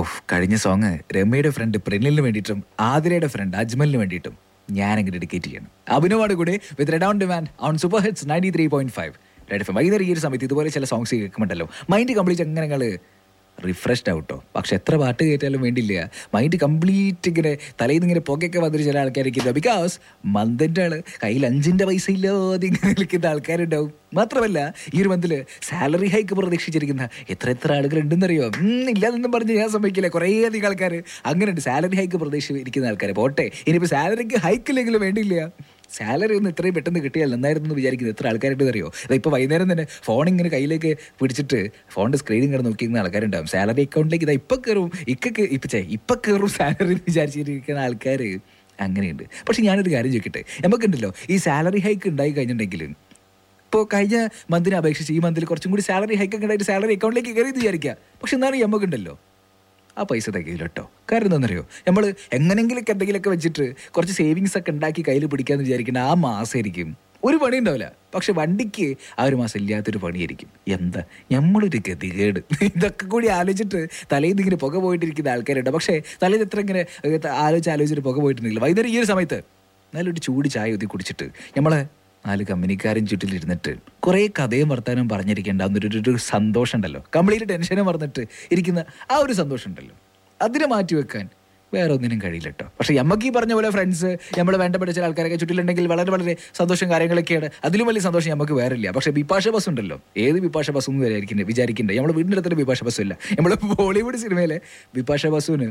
ഓഹ് കഴിഞ്ഞ song രമയുടെ front പ്രിനിലിന് വേണ്ടിയിട്ടും ആതിരയുടെ front അജ്മലിന് വേണ്ടിയിട്ടും ഞാൻ അങ്ങനെ ഡെഡിക്കേറ്റ് ചെയ്യണം അഭിനവാണ് കൂടെ with Red on demand on super hits ninety three point five Red F വൈകുന്നേരം ഈ ഒരു സമയത്ത് ഇതുപോലെ ചില സോങ്സ് കേൾക്കുമ്പോണ്ടല്ലോ മൈൻഡ് കംപ്ലീറ്റ് അങ്ങനെ ഞങ്ങൾ റിഫ്രഷ്ഡ് ആവട്ടോ പക്ഷെ എത്ര പാട്ട് കേട്ടാലും വേണ്ടില്ല മൈൻഡ് കംപ്ലീറ്റ് ഇങ്ങനെ തലയിൽ നിന്ന് ഇങ്ങനെ പുകയൊക്കെ വന്നിട്ട് ചില ആൾക്കാരൊക്കെ ബിക്കോസ് മന്തിൻ്റെ ആള് കയ്യിൽ അഞ്ചിൻ്റെ പൈസ ഇല്ലാതെ ഇങ്ങനെ നിൽക്കുന്ന ആൾക്കാരുണ്ടാവും മാത്രമല്ല ഈ ഒരു മന്തിൽ സാലറി ഹൈക്ക് പ്രതീക്ഷിച്ചിരിക്കുന്ന എത്ര എത്ര ആളുകൾ ഉണ്ടെന്നറിയോ ഉം, ഇല്ലാതൊന്നും പറഞ്ഞ് ഞാൻ സമ്മതിക്കില്ല കുറേ അധികം ആൾക്കാർ അങ്ങനെയുണ്ട് സാലറി ഹൈക്ക് പ്രതീക്ഷിച്ചിരിക്കുന്ന ആൾക്കാർ പോട്ടെ ഇനിയിപ്പോൾ സാലറിക്ക് ഹൈക്കില്ലെങ്കിലും വേണ്ടിയില്ല സാലറി ഒന്ന് ഇത്രയും പെട്ടെന്ന് കിട്ടിയാൽ നന്നായിരുന്നു എന്ന് വിചാരിക്കുന്നത് എത്ര ആൾക്കാരുണ്ട് അറിയോ ഇപ്പോൾ വൈകുന്നേരം തന്നെ ഫോൺ ഇങ്ങനെ കയ്യിലേക്ക് പിടിച്ചിട്ട് ഫോണിന്റെ സ്ക്രീൻ ഇങ്ങനെ നോക്കിയിരുന്ന ആൾക്കാരുണ്ടാവും സാലറി അക്കൗണ്ടിലേക്ക് ഇതാ ഇപ്പം കയറും ഇക്കൊക്കെ ഇപ്പം ചേ ഇപ്പം കയറും സാലറി എന്ന് വിചാരിച്ചിരിക്കുന്ന ആൾക്കാർ അങ്ങനെയുണ്ട് പക്ഷെ ഞാനൊരു കാര്യം ചോദിക്കട്ടെ നമുക്കുണ്ടല്ലോ ഈ സാലറി ഹൈക്ക് ഉണ്ടായി കഴിഞ്ഞിട്ടുണ്ടെങ്കിൽ ഇപ്പോൾ കഴിഞ്ഞ മന്തിനെ അപേക്ഷിച്ച് ഈ മന്തിൽ കുറച്ചും കൂടി സാലറി ഹൈക്ക് ഒക്കെ ഉണ്ടായിട്ട് സാലറി അക്കൗണ്ടിലേക്ക് കയറി എന്ന് വിചാരിക്കുക പക്ഷെ എന്നാലും നമുക്കുണ്ടല്ലോ ആ പൈസ തികയില്ല കേട്ടോ കാരണം എന്താണെന്നറിയോ നമ്മൾ എങ്ങനെങ്കിലൊക്കെ എന്തെങ്കിലുമൊക്കെ വെച്ചിട്ട് കുറച്ച് സേവിങ്സ് ഒക്കെ ഉണ്ടാക്കി കയ്യിൽ പിടിക്കാന്ന് വിചാരിക്കുന്ന ആ മാസമായിരിക്കും ഒരു പണി ഉണ്ടാവില്ല പക്ഷെ വണ്ടിക്ക് ആ ഒരു മാസം ഇല്ലാത്തൊരു പണിയായിരിക്കും എന്താ നമ്മളൊരു ഗതികേട് ഇതൊക്കെ കൂടി ആലോചിച്ചിട്ട് തലേന്ന് ഇങ്ങനെ പുക പോയിട്ടിരിക്കുന്ന ആൾക്കാരുണ്ട് പക്ഷേ തലേന്ന് എത്ര ഇങ്ങനെ ഏ, ആലോചിച്ച് ആലോചിച്ചിട്ട് പുക പോയിട്ടുണ്ടെങ്കിൽ വൈകുന്നേരം ഈ ഒരു സമയത്ത് നല്ലൊരു ചൂട് ചായ ഒതി കുടിച്ചിട്ട് നമ്മളെ നാല് കമ്പനിക്കാരും ചുറ്റിലിരുന്നിട്ട് കുറേ കഥയും വർത്താനം പറഞ്ഞിരിക്കേണ്ട അന്നൊരു ഒരു- ഒരു സന്തോഷം ഉണ്ടല്ലോ കംപ്ലീറ്റ് ടെൻഷനും മറന്നിട്ട് ഇരിക്കുന്ന ആ ഒരു സന്തോഷം ഉണ്ടല്ലോ അതിനെ മാറ്റി വെക്കാൻ വേറെ ഒന്നിനും കഴിയില്ല കേട്ടോ പക്ഷെ നമുക്ക് ഈ പറഞ്ഞ പോലെ ഫ്രണ്ട്സ് നമ്മൾ വേണ്ടപ്പെട്ട ചില ആൾക്കാരൊക്കെ ചുറ്റിലുണ്ടെങ്കിൽ വളരെ വളരെ സന്തോഷം കാര്യങ്ങളൊക്കെയാണ് അതിലും വലിയ സന്തോഷം നമുക്ക് വേറെ ഇല്ല പക്ഷെ ബിപാഷ ബസ് ഉണ്ടല്ലോ ഏത് ബിപാഷ ബസ് ഒന്നും വിചാരിക്കണ്ടേ വിചാരിക്കണ്ടേ നമ്മുടെ വീടിൻ്റെ അടുത്തൊരു ബിപാഷ ബസ് ഇല്ല നമ്മൾ ബോളിവുഡ് സിനിമയിലെ ബിപാഷ ബസുവിന്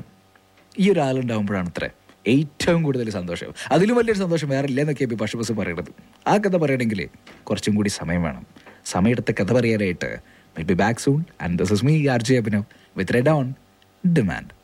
ഈ ഒരാളുണ്ടാകുമ്പോഴാണ് അത്ര ഏറ്റവും കൂടുതൽ സന്തോഷം അതിലും വലിയൊരു സന്തോഷം വേറെ ഇല്ല എന്നൊക്കെയാണ് ബിപാഷ ബസ് പറയുന്നത് ആ കഥ പറയണമെങ്കിൽ കുറച്ചും കൂടി സമയം വേണം സമയമെടുത്ത കഥ പറയാനായിട്ട് may be back soon and this is me R J Abhinav with Red on demand